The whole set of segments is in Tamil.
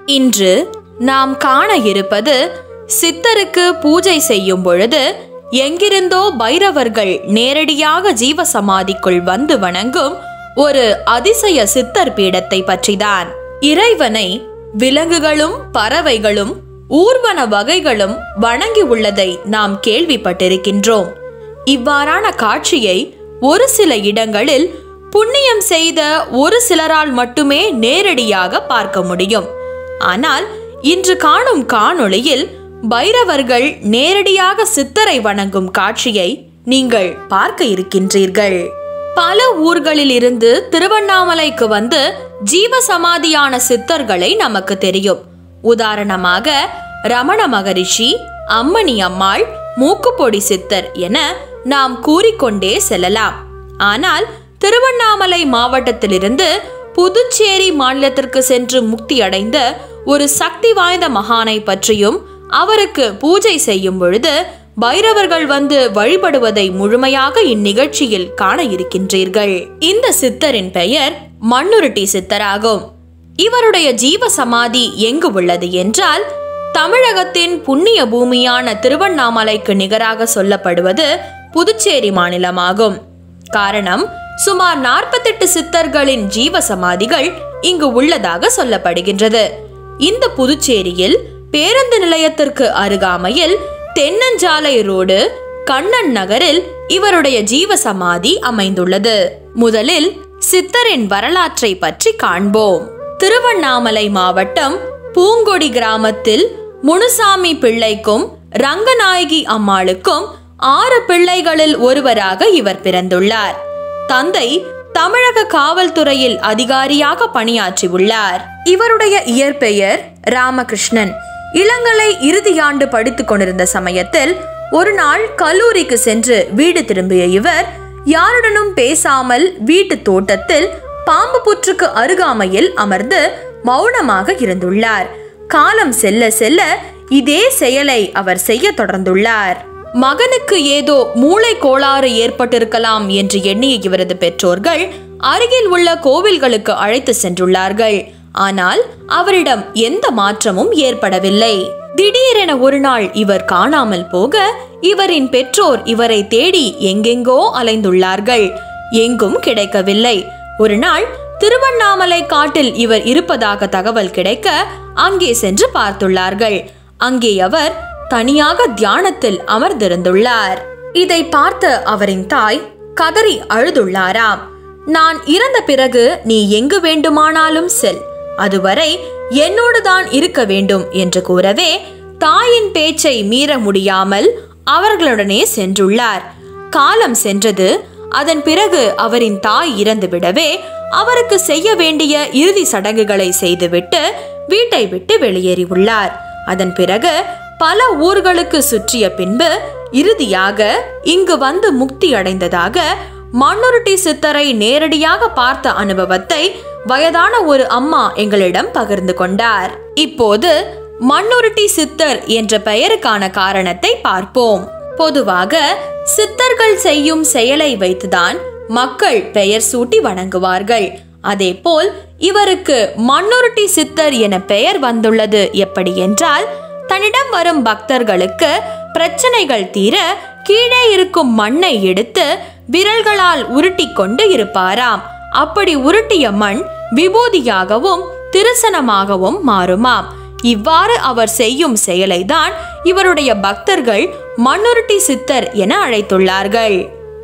இன்று நாம் காண இருப்பது சித்தருக்கு பூஜை செய்யும் பொழுது எங்கிருந்தோ பைரவர்கள் நேரடியாக ஜீவசமாதிக்குள் வந்து வணங்கும் ஒரு அதிசய சித்தர் பீடத்தை பற்றிதான் இறைவனை விலங்குகளும் பறவைகளும் ஊர்வன வகைகளும் வணங்கி உள்ளதை நாம் கேள்விப்பட்டிருக்கின்றோம் இவ்வாறான காட்சியை ஒரு சில இடங்களில் புண்ணியம் செய்த ஒரு சிலரால் மட்டுமே நேரடியாக பார்க்க முடியும் ஆனால் இன்று காணும் காணொளியில் பைரவர்கள் நேரடியாக சித்தரை வணங்கும் காட்சியை நீங்கள் பார்க்க இருக்கின்றீர்கள் பல ஊர்களில் இருந்து திருவண்ணாமலைக்கு வந்து ஜீவசமாதியான சித்தர்களை நமக்கு தெரியும் உதாரணமாக ரமண மகரிஷி அம்மணி அம்மாள் மூக்குப்பொடி சித்தர் என நாம் கூறிக்கொண்டே செல்லலாம் ஆனால் திருவண்ணாமலை மாவட்டத்திலிருந்து புதுச்சேரி மாநிலத்திற்கு சென்று முக்தி அடைந்த ஒரு சக்தி வாய்ந்த மகானை பற்றியும் அவருக்கு பூஜை செய்யும் பொழுது பைரவர்கள் வந்து வழிபடுவதை முழுமையாக இந்நிகழ்ச்சியில் காண இருக்கின்றீர்கள் இந்த சித்தரின் பெயர் மண்ணுருட்டி சித்தராகும் இவருடைய ஜீவ சமாதி எங்கு உள்ளது என்றால் தமிழகத்தின் புண்ணிய பூமியான திருவண்ணாமலைக்கு நிகராக சொல்லப்படுவது புதுச்சேரி மாநிலமாகும் காரணம் சுமார் நாற்பத்தெட்டு சித்தர்களின் ஜீவ சமாதிகள் இங்கு உள்ளதாக சொல்லப்படுகின்றது இந்த புதுச்சேரியில் பேருந்து நிலையத்திற்கு அருகாமையில் தென்னஞ்சாலை ரோடு கண்ணன் நகரில் இவருடைய ஜீவ சமாதி அமைந்துள்ளது முதலில் சித்தரின் வரலாற்றை பற்றி காண்போம் திருவண்ணாமலை மாவட்டம் பூங்கொடி கிராமத்தில் முனுசாமி பிள்ளைக்கும் ரங்கநாயகி அம்மாளுக்கும் ஆறு பிள்ளைகளில் ஒருவராக இவர் பிறந்துள்ளார் தந்தை தமிழக காவல்துறையில் அதிகாரியாக பணியாற்றியுள்ளார் இவருடைய இயற்பெயர் ராமகிருஷ்ணன் இளங்கலை இறுதியாண்டு படித்துக் கொண்டிருந்த சமயத்தில் ஒரு நாள் கல்லூரிக்கு சென்று வீடு திரும்பிய இவர் யாருடனும் பேசாமல் வீட்டு தோட்டத்தில் பாம்பு புற்றுக்கு அருகாமையில் அமர்ந்து மௌனமாக இருந்துள்ளார் காலம் செல்ல செல்ல இதே செயலை அவர் செய்ய தொடர்ந்துள்ளார் மகனுக்கு ஏதோ மூளை கோளாறு ஏற்பட்டிருக்கலாம் என்று எண்ணிய இவரது பெற்றோர்கள் அருகில் உள்ள கோவில்களுக்கு அழைத்து சென்றுள்ளார்கள் ஆனால் அவரிடம் எந்த மாற்றமும் ஏற்படவில்லை திடீரென ஒரு நாள் இவர் காணாமல் போக இவரின் பெற்றோர் இவரை தேடி எங்கெங்கோ அலைந்துள்ளார்கள் எங்கும் கிடைக்கவில்லை ஒரு நாள் திருவண்ணாமலை காட்டில் இவர் இருப்பதாக தகவல் கிடைக்க அங்கே சென்று பார்த்துள்ளார்கள் அங்கே அவர் தனியாக தியானத்தில் அமர்ந்திருந்துள்ளார் இதை பார்த்த அவரின் தாய் கதறி அழுதுள்ளாராம் நான் இறந்த பிறகு நீ எங்கு வேண்டுமானாலும் செல் அதுவரை என்னோடு தான் இருக்க வேண்டும் என்று கூறவே தாயின் பேச்சை மீற முடியாமல் அவர்களுடனே சென்றுள்ளார் காலம் சென்றது அதன் பிறகு அவரின் தாய் இறந்துவிடவே அவருக்கு செய்ய வேண்டிய இறுதி சடங்குகளை செய்துவிட்டு வீட்டை விட்டு வெளியேறியுள்ளார் அதன் பிறகு பல ஊர்களுக்கு சுற்றிய பின்பு இறுதியாக இங்கு வந்து முக்தி அடைந்ததாக மண்ணுருட்டி சித்தரை நேரடியாக பார்த்த அனுபவத்தை வயதான ஒரு அம்மா எங்களிடம் பகிர்ந்து கொண்டார் இப்போது மண்ணுருட்டி சித்தர் என்ற பெயருக்கான காரணத்தை பார்ப்போம் பொதுவாக சித்தர்கள் செய்யும் செயலை வைத்துதான் மக்கள் பெயர் சூட்டி வணங்குவார்கள் அதேபோல் இவருக்கு மண்ணுருட்டி சித்தர் என பெயர் வந்துள்ளது எப்படி என்றால் தன்னிடம் வரும் பக்தர்களுக்கு பிரச்சனைகள் தீர கீழே இருக்கும் மண்ணை எடுத்து விரல்களால் உருட்டி கொண்டு இருப்பாராம் அப்படி உருட்டிய மண் விபூதியாகவும் திருசனமாகவும் மாறுமாம் இவ்வாறு அவர் செய்யும் செயலைதான் இவருடைய பக்தர்கள் மண்ணுருட்டி சித்தர் என அழைத்துள்ளார்கள்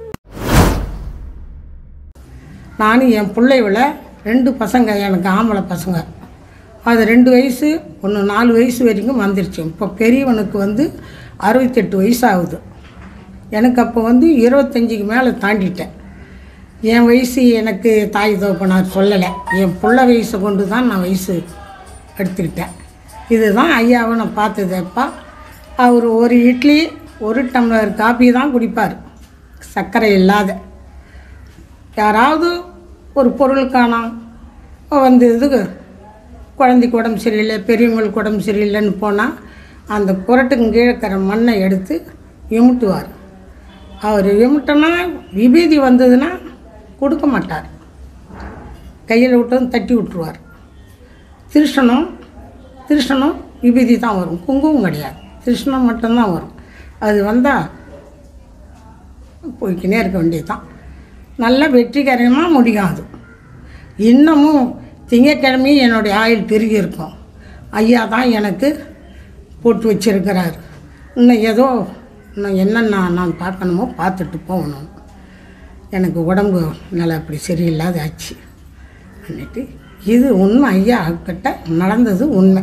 நானும் என் பிள்ளைகள ரெண்டு பசங்க எனக்கு ஆம்பளை பசங்க அது ரெண்டு வயசு ஒன்று நாலு வயசு வரைக்கும் வந்துருச்சு இப்போ பெரியவனுக்கு வந்து அறுபத்தெட்டு வயசு ஆகுது எனக்கு அப்போ வந்து இருபத்தஞ்சிக்கு மேலே தாண்டிட்டேன் என் வயசு எனக்கு தாய் தோப்பனார் சொல்லலை என் புள்ள வயசை கொண்டு தான் நான் வயசு எடுத்துக்கிட்டேன் இதுதான் ஐயாவை நான் பார்த்தது அப்பா அவர் ஒரு இட்லி ஒரு டம்ளர் காப்பி தான் குடிப்பார் சர்க்கரை இல்லாத யாராவது ஒரு பொருள் காணோம் வந்து இதுக்கு குழந்தைக்கு உடம்பு சரியில்லை பெரியவங்களுக்கு உடம்பு சரியில்லைன்னு போனால் அந்த குரட்டுக்கு கீழே இருக்கிற மண்ணை எடுத்து எமுட்டுவார் அவர் எமுட்டனா விபீதி வந்ததுன்னா கொடுக்க மாட்டார் கையில் விட்டதும் தட்டி விட்டுருவார் திருஷனும் திருஷ்ணனும் விபூதி தான் வரும் குங்குமம் கிடையாது திருஷ்ணம் மட்டும்தான் வரும் அது வந்தால் போய்க்கினே இருக்க வேண்டியதுதான் நல்லா வெற்றிகரமாக முடியும் அது இன்னமும் திங்கட்கிழமையும் என்னுடைய ஆயுள் பெருகி இருக்கும் ஐயா தான் எனக்கு போட்டு வச்சிருக்கிறார் இன்னும் ஏதோ இன்னும் என்னென்ன நான் பார்க்கணுமோ பார்த்துட்டு போகணும் எனக்கு உடம்பு நிலை அப்படி சரியில்லாத ஆச்சு பண்ணிட்டு இது உண்மை ஐயா கிட்ட நடந்தது உண்மை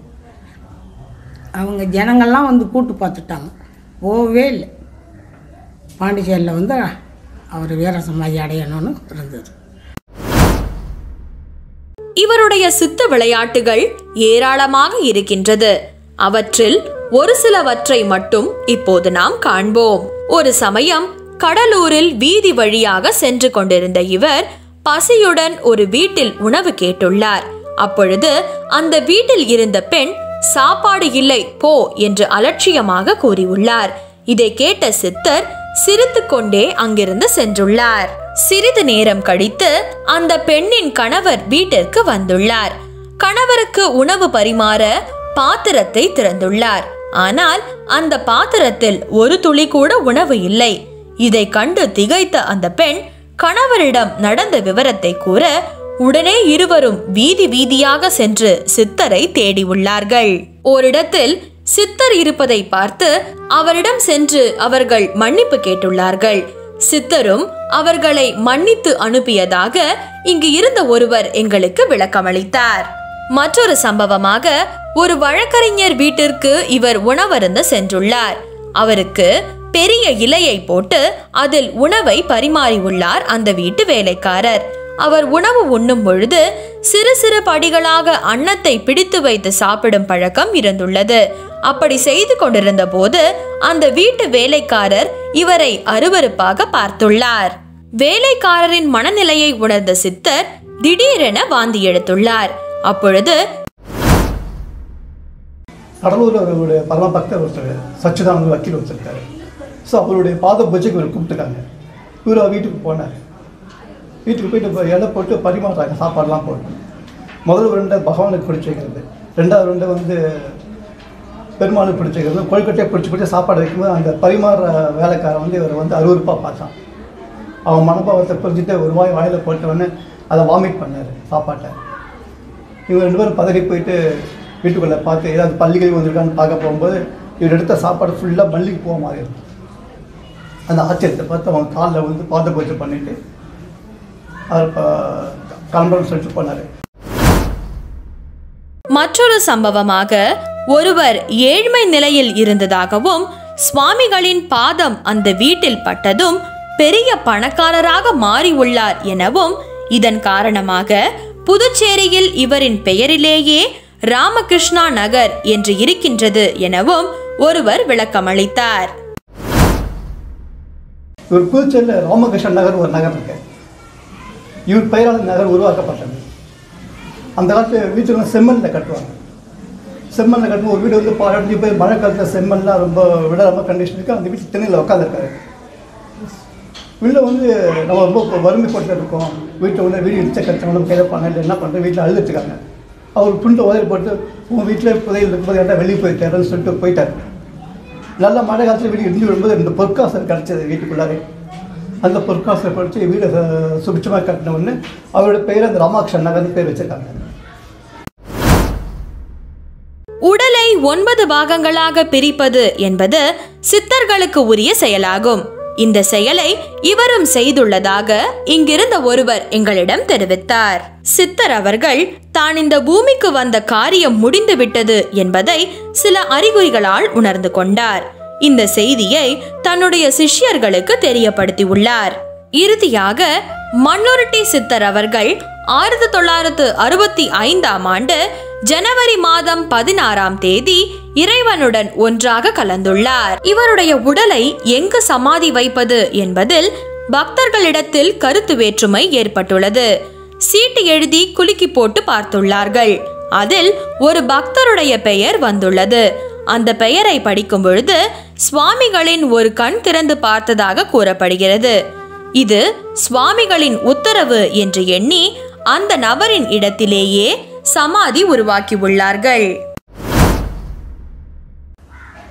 அவங்க ஜனங்கள்லாம் வந்து கூட்டு பார்த்துட்டாங்க போகவே இல்லை பாண்டிச்சேரியில் வந்து அவர் வீர சமாதி அடையணும்னு இருந்தது இவருடைய சித்த விளையாட்டுகள் ஏராளமாக இருக்கின்றது அவற்றில் ஒரு சிலவற்றை மட்டும் இப்போது நாம் காண்போம் ஒரு சமயம் கடலூரில் வீதி வழியாக சென்று கொண்டிருந்த இவர் பசியுடன் ஒரு வீட்டில் உணவு கேட்டுள்ளார் அப்பொழுது அந்த வீட்டில் இருந்த பெண் சாப்பாடு இல்லை போ என்று அலட்சியமாக கூறியுள்ளார் இதை கேட்ட சித்தர் சிரித்துக்கொண்டே அங்கிருந்து சென்றுள்ளார் சிறிது நேரம் கழித்து அந்த பெண்ணின் கணவர் வீட்டிற்கு வந்துள்ளார் கணவருக்கு உணவு பரிமாற பாத்திரத்தை திறந்துள்ளார் ஆனால் அந்த பாத்திரத்தில் ஒரு துளி கூட உணவு இல்லை இதை கண்டு திகைத்த அந்த பெண் கணவரிடம் நடந்த விவரத்தை கூற உடனே இருவரும் வீதி வீதியாக சென்று சித்தரை தேடி உள்ளார்கள் ஓரிடத்தில் சித்தர் இருப்பதை பார்த்து அவரிடம் சென்று அவர்கள் மன்னிப்பு கேட்டுள்ளார்கள் சித்தரும் அவர்களை மன்னித்து அனுப்பியதாக இங்கு இருந்த ஒருவர் எங்களுக்கு விளக்கமளித்தார் மற்றொரு சம்பவமாக ஒரு வழக்கறிஞர் வீட்டிற்கு இவர் உணவருந்த சென்றுள்ளார் அவருக்கு பெரிய இலையை போட்டு அதில் உணவை பரிமாறியுள்ளார் அந்த வீட்டு வேலைக்காரர் அவர் உணவு உண்ணும் பொழுது சிறு சிறு படிகளாக அன்னத்தை பிடித்து வைத்து சாப்பிடும் பழக்கம் இருந்துள்ளது அப்படி செய்து கொண்டிருந்த போது அந்த வீட்டு வேலைக்காரர் இவரை அருவருப்பாக பார்த்துள்ளார் வேலைக்காரரின் மனநிலையை உணர்ந்த சித்தர் திடீரென வாந்தி எடுத்துள்ளார் அப்பொழுது கடலூர் அவருடைய பரம பக்தர் ஒருத்தர் சச்சிதானந்த வக்கீல் ஒருத்தருக்காரு ஸோ அவருடைய பாத பூஜைக்கு இவர் கூப்பிட்டுருக்காங்க இவர் அவர் வீட்டுக்கு போனார் வீட்டுக்கு போயிட்டு இப்போ இலை போட்டு பரிமாறுறாங்க சாப்பாடுலாம் போட்டு முதல் உருண்டை பகவானுக்கு பிடிச்சி வைக்கிறது ரெண்டாவது உருண்டை வந்து பெருமாளுக்கு பிடிச்சி வைக்கிறது கொழுக்கட்டையை பிடிச்சி பிடிச்சி சாப்பாடு வைக்கும்போது அந்த பரிமாறுற வேலைக்காரன் வந்து இவர் வந்து அருவருப்பாக பார்த்தான் அவன் மனபாவத்தை புரிஞ்சுட்டு ஒரு வாய் வாயில் போட்டவொடனே அதை வாமிட் பண்ணார் சாப்பாட்டை இவங்க ரெண்டு பேரும் பதறி போயிட்டு வீட்டுக்குள்ளே பார்த்து ஏதாவது பள்ளிகள் வந்திருக்கான்னு பார்க்க போகும்போது இவர் எடுத்த சாப்பாடு ஃபுல்லாக மல்லிகை போக மாதிரி இருக்கும் அந்த ஆச்சரியத்தை பார்த்து அவங்க காலில் வந்து பாத பூஜை பண்ணிட்டு அவர் இப்போ கிளம்புறன்னு சொல்லிட்டு போனார் மற்றொரு சம்பவமாக ஒருவர் ஏழ்மை நிலையில் இருந்ததாகவும் சுவாமிகளின் பாதம் அந்த வீட்டில் பட்டதும் பெரிய பணக்காரராக மாறி உள்ளார் எனவும் இதன் காரணமாக புதுச்சேரியில் இவரின் பெயரிலேயே ராமகிருஷ்ணா நகர் என்று இருக்கின்றது எனவும் ஒருவர் விளக்கமளித்தார் இவர் புதுச்சேரியில் ராமகிருஷ்ணன் நகர் ஒரு நகர் இருக்கு இவர் பெயரால் இந்த நகர் உருவாக்கப்பட்டது அந்த காலத்தில் வீட்டுல செம்மண்ணில் கட்டுவாங்க செம்மண்ணில் கட்டும் ஒரு வீடு வந்து பாராட்டி போய் மழை காலத்தில் செம்மண்லாம் ரொம்ப விடாமல் கண்டிஷன் இருக்குது அந்த வீட்டு திண்ணையில் உட்காந்துருக்காரு வீட்டில் வந்து நம்ம ரொம்ப இப்போ வறுமைப்பட்டு இருக்கோம் வீட்டில் வந்து வீடு இடிச்ச கட்டணும் கையில் இல்லை என்ன பண்ணுறது வீட்டில் அழுதுட்டுருக்காங்க அவர் புண்டை உதவி போட்டு உங்கள் வீட்டில் புதையல் இருக்கும்போது ஏன்டா வெளியே போயிட்டாருன்னு சொல்லிட்டு போயிட்டார் நல்ல மழை காலத்தில் வீடு இடிஞ்சு விடும்போது ரெண்டு பொற்காசல் கிடச்சது வீட்டுக்குள்ளாரே அந்த பொற்காசலை படித்து வீடை சு- சுபிட்சமாக கட்டின உடனே அவரோட பேர் அந்த ராமாக்ஷன் நகர்னு பேர் வச்சிருக்காங்க உடலை ஒன்பது பாகங்களாக பிரிப்பது என்பது சித்தர்களுக்கு உரிய செயலாகும் இந்த செயலை இவரும் செய்துள்ளதாக இங்கிருந்த ஒருவர் எங்களிடம் தெரிவித்தார் சித்தர் அவர்கள் தான் இந்த பூமிக்கு வந்த காரியம் முடிந்துவிட்டது என்பதை சில அறிகுறிகளால் உணர்ந்து கொண்டார் இந்த செய்தியை தன்னுடைய சிஷ்யர்களுக்கு தெரியப்படுத்தியுள்ளார் இறுதியாக மண்ணொருட்டி சித்தர் அவர்கள் ஆயிரத்தி தொள்ளாயிரத்து அறுபத்தி ஐந்தாம் ஆண்டு ஜனவரி மாதம் பதினாறாம் தேதி இறைவனுடன் ஒன்றாக கலந்துள்ளார் இவருடைய உடலை எங்கு சமாதி வைப்பது என்பதில் பக்தர்களிடத்தில் கருத்து வேற்றுமை ஏற்பட்டுள்ளது சீட்டு எழுதி குலுக்கி போட்டு பார்த்துள்ளார்கள் அதில் ஒரு பக்தருடைய பெயர் வந்துள்ளது அந்த பெயரை படிக்கும் பொழுது சுவாமிகளின் ஒரு கண் திறந்து பார்த்ததாக கூறப்படுகிறது இது சுவாமிகளின் உத்தரவு என்று எண்ணி அந்த நபரின் இடத்திலேயே சமாதி உருவாக்கியுள்ளார்கள்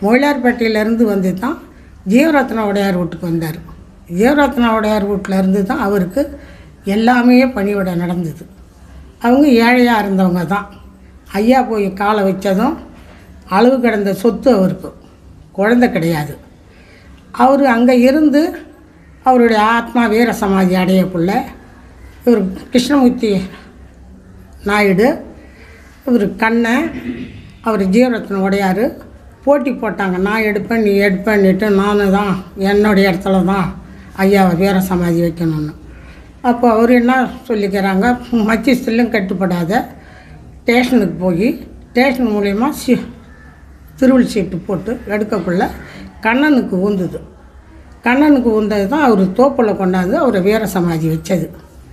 மொயிலார்பேட்டையிலேருந்து வந்து தான் ஜீவரத்ன உடையார் வீட்டுக்கு வந்தார் ஜீவரத்ன உடையார் வீட்டில் இருந்து தான் அவருக்கு எல்லாமே பணிவிட நடந்தது அவங்க ஏழையாக இருந்தவங்க தான் ஐயா போய் காலை வச்சதும் அளவு கிடந்த சொத்து அவருக்கு குழந்தை கிடையாது அவர் அங்கே இருந்து அவருடைய ஆத்மா வீர சமாதி அடையக்குள்ள இவர் கிருஷ்ணமூர்த்தி நாயுடு இவர் கண்ணன் அவர் ஜீவரத்ன உடையார் போட்டி போட்டாங்க நான் எடுப்பேன் நீ எடுப்பேன்னுட்டு நானும் தான் என்னுடைய இடத்துல தான் ஐயாவை வீர சமாதி வைக்கணும்னு அப்போ அவர் என்ன சொல்லிக்கிறாங்க மத்தியஸ்திலும் கட்டுப்படாத ஸ்டேஷனுக்கு போய் ஸ்டேஷன் மூலயமா சி திருவள் சீட்டு போட்டு எடுக்கக்குள்ள கண்ணனுக்கு ஊந்துது கண்ணனுக்கு ஊந்தது தான் அவர் தோப்பில் கொண்டாந்து அவரை வீர சமாதி வச்சது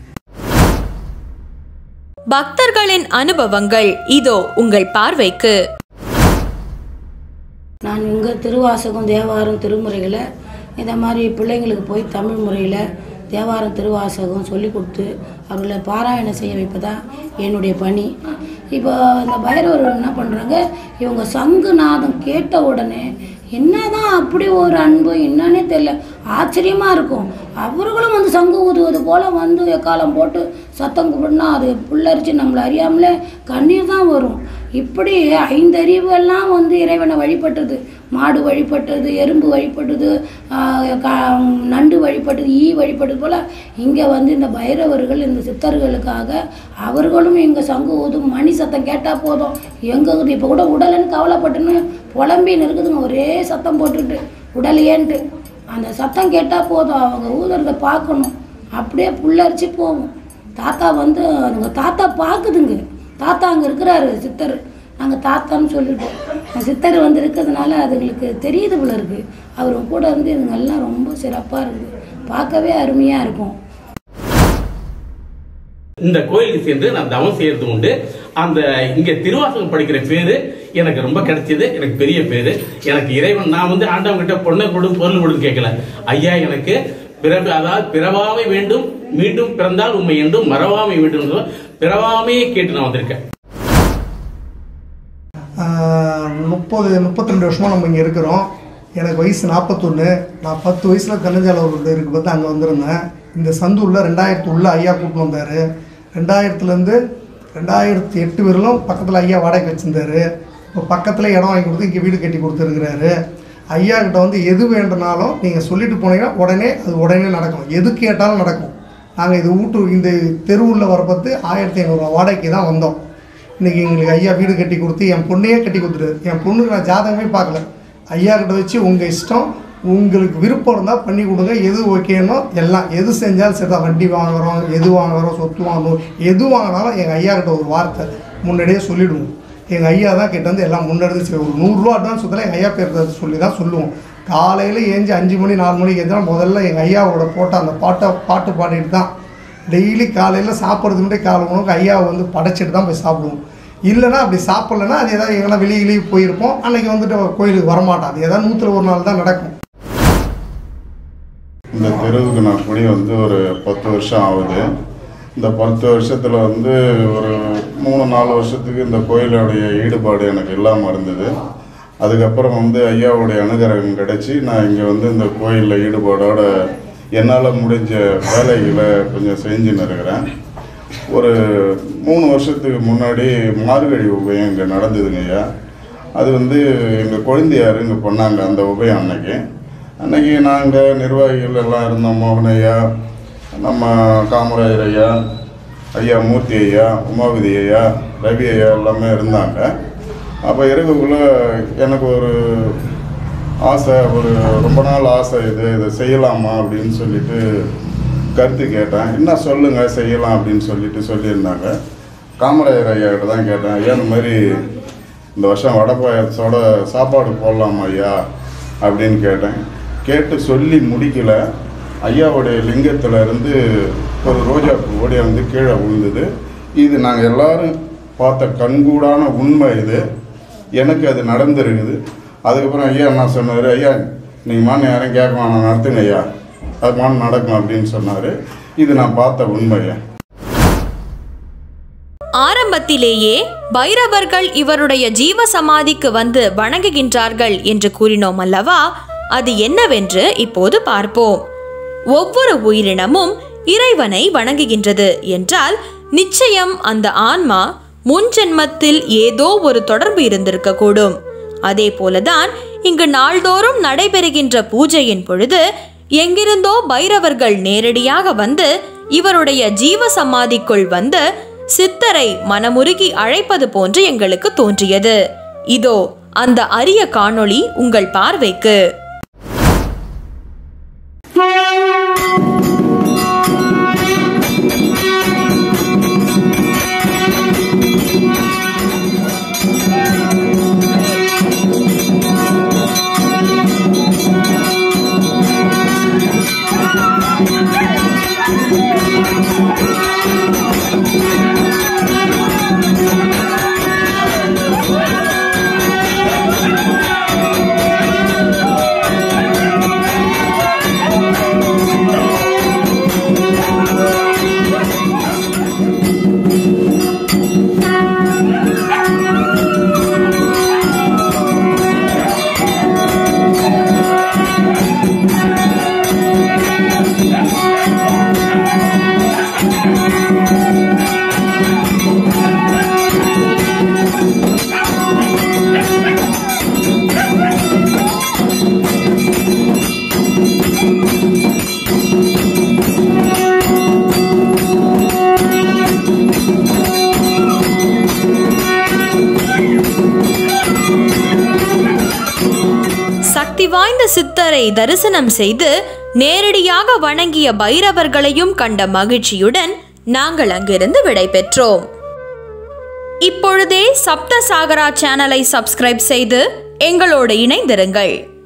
பக்தர்களின் அனுபவங்கள் இதோ உங்கள் பார்வைக்கு நான் இங்கே திருவாசகம் தேவாரம் திருமுறைகளை இந்த மாதிரி பிள்ளைங்களுக்கு போய் தமிழ் முறையில் தேவாரம் திருவாசகம் சொல்லி கொடுத்து அவர்களை பாராயணம் செய்ய வைப்பதான் என்னுடைய பணி இப்போ இந்த பைரவர் என்ன பண்ணுறாங்க இவங்க சங்கு நாதம் கேட்ட உடனே என்னதான் அப்படி ஒரு அன்பு என்னன்னே தெரியல ஆச்சரியமாக இருக்கும் அவர்களும் வந்து சங்கு ஊதுவது போல் வந்து எக்காலம் போட்டு சத்தம் கூப்பிடுனா அது புல்லரிச்சு நம்மளை அறியாமலே கண்ணீர் தான் வரும் இப்படி ஐந்தறிவு எல்லாம் வந்து இறைவனை வழிபட்டது மாடு வழிபட்டது எறும்பு வழிபட்டது ஆஹ் க- நண்டு வழிபட்டது ஈ வழிபட்டது போல் இங்கே வந்து இந்த பைரவர்கள் இந்த சித்தர்களுக்காக அவர்களும் எங்கள் சங்கு ஊதும் மணி சத்தம் கேட்டால் போதும் எங்கள் இப்போ கூட உடலைன்னு கவலைப்பட்டுன்னு புலம்பின்னு இருக்குதுங்க ஒரே சத்தம் போட்டுட்டு உடலையேன்ட்டு அந்த சத்தம் கேட்டால் போதும் அவங்க ஊதுறத பார்க்கணும் அப்படியே புல்லரிச்சு போகும் தாத்தா வந்து அவங்க தாத்தா பார்க்குதுங்க தாத்தா அங்கே இருக்கிறாரு சித்தர் நாங்கள் தாத்தான்னு சொல்லிட்டோம் அந்த சித்தர் வந்து இருக்கிறதுனால அதுங்களுக்கு தெரியுது போல இருக்கு அவர் கூட வந்து இதுங்கெல்லாம் ரொம்ப சிறப்பாக இருக்குது பார்க்கவே அருமையாக இருக்கும் இந்த கோயிலுக்கு சென்று நான் தவம் செய்யறது உண்டு அந்த இங்க திருவாசகம் படிக்கிற பேரு எனக்கு ரொம்ப கிடைச்சது எனக்கு பெரிய பேரு எனக்கு இறைவன் நான் வந்து ஆண்டவன் கிட்ட பொண்ணை கொடு பொருள் கொடுன்னு கேட்கல ஐயா எனக்கு பிறகு அதாவது பிறவாமை வேண்டும் மீண்டும் பிறந்தால் உண்மை என்றும் மறவாமை வேண்டும் என்று பிறவாமையை கேட்டு நான் வந்திருக்கேன் ஆஹ் முப்பது முப்பத்தி ரெண்டு வருஷமாக நம்ம இங்கே இருக்கிறோம் எனக்கு வயசு நாற்பத்தொன்று நான் பத்து வயசில் கண்ணஞ்சாலூர் இருக்கு பார்த்து அங்கே வந்திருந்தேன் இந்த சந்தூரில் ரெண்டாயிரத்து உள்ள ஐயா கூப்பிட்டு வந்தார் ரெண்டாயிரத்துலேருந்து ரெண்டாயிரத்தி எட்டு வரையிலும் பக்கத்தில் ஐயா வாடகை வச்சுருந்தாரு இப்போ பக்கத்தில் இடம் வாங்கி கொடுத்து இங்கே வீடு கட்டி கொடுத்துருக்கிறாரு ஐயா கிட்ட வந்து எது வேண்டுனாலும் நீங்கள் சொல்லிட்டு போனீங்கன்னா உடனே அது உடனே நடக்கும் எது கேட்டாலும் நடக்கும் நாங்கள் இது ஊட்டு இந்த தெருவுள்ள வரப்பத்து ஆயிரத்தி ஐநூறுரூவா வாடகைக்கு தான் வந்தோம் இன்றைக்கி எங்களுக்கு ஐயா வீடு கட்டி கொடுத்து என் பொண்ணையே கட்டி கொடுத்துரு என் பொண்ணுக்கு நான் ஜாதகமே பார்க்கல ஐயா கிட்ட வச்சு உங்கள் இஷ்டம் உங்களுக்கு விருப்பம் இருந்தால் பண்ணி கொடுங்க எது ஓகேனோ எல்லாம் எது செஞ்சாலும் சரி தான் வண்டி வாங்குறோம் எது வாங்குறோம் சொத்து வாங்குறோம் எது வாங்கினாலும் எங்கள் ஐயா கிட்ட ஒரு வார்த்தை முன்னாடியே சொல்லிவிடுவோம் எங்கள் ஐயா தான் கிட்ட வந்து எல்லாம் முன்னாடி சரி ஒரு நூறுரூவா அட்வான்ஸ் சுத்தல எங்கள் ஐயா பேர் சொல்லி தான் சொல்லுவோம் காலையில் ஏஞ்சி அஞ்சு மணி நாலு மணிக்கு எழுந்தாலும் முதல்ல எங்கள் ஐயாவோட போட்ட அந்த பாட்டை பாட்டு பாடிட்டு தான் டெய்லி காலையில் சாப்பிட்றது முன்னாடி காலை உணவுக்கு ஐயாவை வந்து படைச்சிட்டு தான் போய் சாப்பிடுவோம் இல்லைன்னா அப்படி சாப்பிட்லன்னா அது ஏதாவது எங்கன்னா வெளியே வெளியே போயிருப்போம் அன்னைக்கு வந்துட்டு கோயிலுக்கு வரமாட்டோம் அது ஏதாவது நூற்றில் ஒரு நாள் தான் நடக்கும் இந்த தெருவுக்கு நான் குடி வந்து ஒரு பத்து வருஷம் ஆகுது இந்த பத்து வருஷத்தில் வந்து ஒரு மூணு நாலு வருஷத்துக்கு இந்த கோயிலுடைய ஈடுபாடு எனக்கு இல்லாமல் இருந்தது அதுக்கப்புறம் வந்து ஐயாவுடைய அனுகிரகம் கிடைச்சி நான் இங்கே வந்து இந்த கோயிலில் ஈடுபாடோட என்னால் முடிஞ்ச வேலைகளை கொஞ்சம் செஞ்சுன்னு இருக்கிறேன் ஒரு மூணு வருஷத்துக்கு முன்னாடி மார்கழி உபயம் இங்கே நடந்ததுங்க ஐயா அது வந்து எங்கள் குழந்தையார் இங்கே பண்ணாங்க அந்த உபயம் அன்னைக்கு அன்னைக்கு நாங்கள் நிர்வாகிகள் எல்லாம் இருந்தோம் மோகன் ஐயா நம்ம காமராஜர் ஐயா ஐயா மூர்த்தி ஐயா உமாவதி ஐயா ரவி ஐயா எல்லாமே இருந்தாங்க அப்போ இருக்கக்குள்ள எனக்கு ஒரு ஆசை ஒரு ரொம்ப நாள் ஆசை இது இதை செய்யலாமா அப்படின்னு சொல்லிட்டு கருத்து கேட்டேன் என்ன சொல்லுங்க செய்யலாம் அப்படின்னு சொல்லிட்டு சொல்லியிருந்தாங்க காமராஜர் ஐயா கிட்ட தான் கேட்டேன் ஐயா இந்த மாதிரி இந்த வருஷம் வடை பாயசத்தோட சாப்பாடு போடலாமா ஐயா அப்படின்னு கேட்டேன் கேட்டு சொல்லி முடிக்கல ஐயாவுடைய லிங்கத்துல இருந்து ஒரு ரோஜா பூ ஓடியா வந்து கீழே விழுந்தது இது நாங்கள் எல்லாரும் பார்த்த கண்கூடான உண்மை இது எனக்கு அது நடந்திருக்குது அதுக்கப்புறம் ஐயா என்ன சொன்னார் ஐயா நீங்கள் மான் யாரும் கேட்க வேணாம் நடத்துங்க ஐயா அது மான் நடக்கும் அப்படின்னு சொன்னார் இது நான் பார்த்த உண்மை ஐயா ஆரம்பத்திலேயே பைரவர்கள் இவருடைய ஜீவ சமாதிக்கு வந்து வணங்குகின்றார்கள் என்று கூறினோம் அல்லவா அது என்னவென்று இப்போது பார்ப்போம் ஒவ்வொரு உயிரினமும் இறைவனை வணங்குகின்றது என்றால் நிச்சயம் அந்த ஆன்மா முன் ஜென்மத்தில் ஏதோ ஒரு தொடர்பு இருந்திருக்க கூடும் அதே போலதான் இங்கு நாள்தோறும் நடைபெறுகின்ற பூஜையின் பொழுது எங்கிருந்தோ பைரவர்கள் நேரடியாக வந்து இவருடைய ஜீவ சமாதிக்குள் வந்து சித்தரை மனமுருகி அழைப்பது போன்று எங்களுக்கு தோன்றியது இதோ அந்த அரிய காணொளி உங்கள் பார்வைக்கு சக்தி வாய்ந்த சித்தரை தரிசனம் செய்து நேரடியாக வணங்கிய பைரவர்களையும் கண்ட மகிழ்ச்சியுடன் நாங்கள் அங்கிருந்து விடை பெற்றோம் இப்பொழுதே சப்த சாகரா சேனலை சப்ஸ்கிரைப் செய்து எங்களோடு இணைந்திருங்கள்